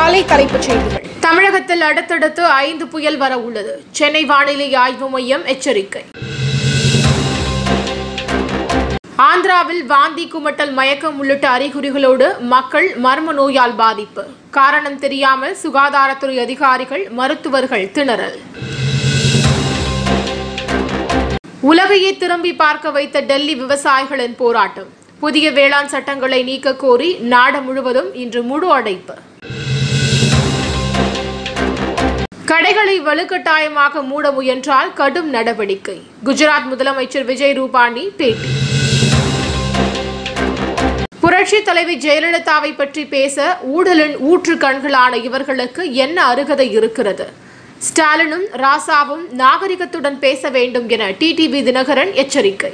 காலை தலைப்புச் செய்திகள் தமிழகத்தில் அடுத்தடுத்து ஐந்து புயல் வர உள்ளது சென்னை வானிலை ஆய்வு மையம் எச்சரிக்கை ஆந்திராவில் வாந்தி குமட்டல் மயக்கம் உள்ளிட்ட அறிகுறிகளோடு மக்கள் மர்ம நோயால் பாதிப்பு காரணம் தெரியாமல் சுகாதாரத்துறை அதிகாரிகள் மருத்துவர்கள் திணறல் உலகையே திரும்பி பார்க்க வைத்த டெல்லி விவசாயிகளின் போராட்டம் புதிய வேளாண் சட்டங்களை நீக்க கோரி நாடு முழுவதும் இன்று முழு அடைப்பு கடைகளை வலுக்கட்டாயமாக மூட முயன்றால் கடும் நடவடிக்கை குஜராத் முதலமைச்சர் விஜய் ரூபானி பேட்டி புரட்சி தலைவி ஜெயலலிதாவை பற்றி பேச ஊழலின் ஊற்று கண்களான இவர்களுக்கு என்ன அருகதை இருக்கிறது ஸ்டாலினும் ராசாவும் நாகரிகத்துடன் பேச வேண்டும் என டிடிவி தினகரன் எச்சரிக்கை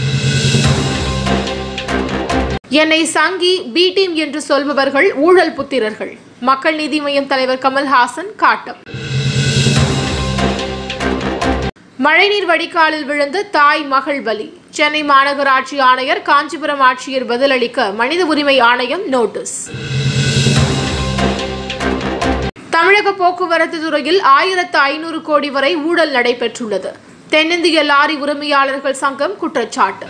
என்னை சங்கி பி டீம் என்று சொல்பவர்கள் ஊழல் புத்திரர்கள் மக்கள் நீதி மய்யம் தலைவர் கமல்ஹாசன் காட்டம் மழைநீர் வடிகாலில் விழுந்து தாய் மகள் பலி சென்னை மாநகராட்சி ஆணையர் காஞ்சிபுரம் ஆட்சியர் பதிலளிக்க மனித உரிமை ஆணையம் நோட்டீஸ் தமிழக போக்குவரத்து துறையில் ஆயிரத்து ஐநூறு கோடி வரை ஊழல் நடைபெற்றுள்ளது தென்னிந்திய லாரி உரிமையாளர்கள் சங்கம் குற்றச்சாட்டு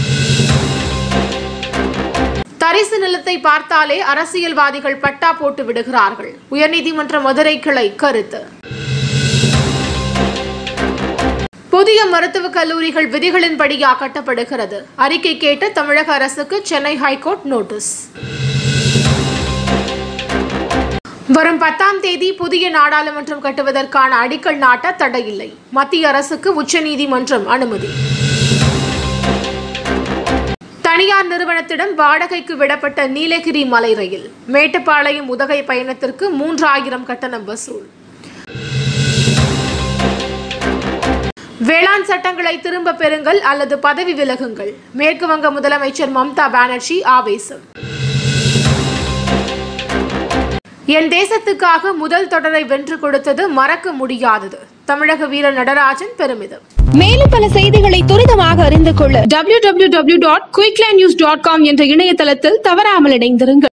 தரிசு நிலத்தை பார்த்தாலே அரசியல்வாதிகள் பட்டா போட்டு விடுகிறார்கள் உயர்நீதிமன்ற மதுரை கிளை கருத்து புதிய மருத்துவக் கல்லூரிகள் விதிகளின்படியா கட்டப்படுகிறது அறிக்கை கேட்டு தமிழக அரசுக்கு சென்னை ஹைகோர்ட் நோட்டீஸ் வரும் பத்தாம் தேதி புதிய நாடாளுமன்றம் கட்டுவதற்கான அடிக்கல் நாட்ட தடையில்லை மத்திய அரசுக்கு உச்சநீதிமன்றம் அனுமதி தனியார் நிறுவனத்திடம் வாடகைக்கு விடப்பட்ட நீலகிரி மலை ரயில் மேட்டுப்பாளையம் உதகை பயணத்திற்கு மூன்றாயிரம் கட்டணம் வசூல் வேளாண் சட்டங்களை திரும்ப பெறுங்கள் அல்லது பதவி விலகுங்கள் மேற்கு வங்க முதலமைச்சர் மம்தா பானர்ஜி ஆவேசம் என் தேசத்துக்காக முதல் தொடரை வென்று கொடுத்தது மறக்க முடியாதது தமிழக வீரர் நடராஜன் பெருமிதம் மேலும் பல செய்திகளை துரிதமாக அறிந்து கொள்ள www.quicklindnews.com என்ற இணையதளத்தில் தவறாமல் இணைந்திருங்கள்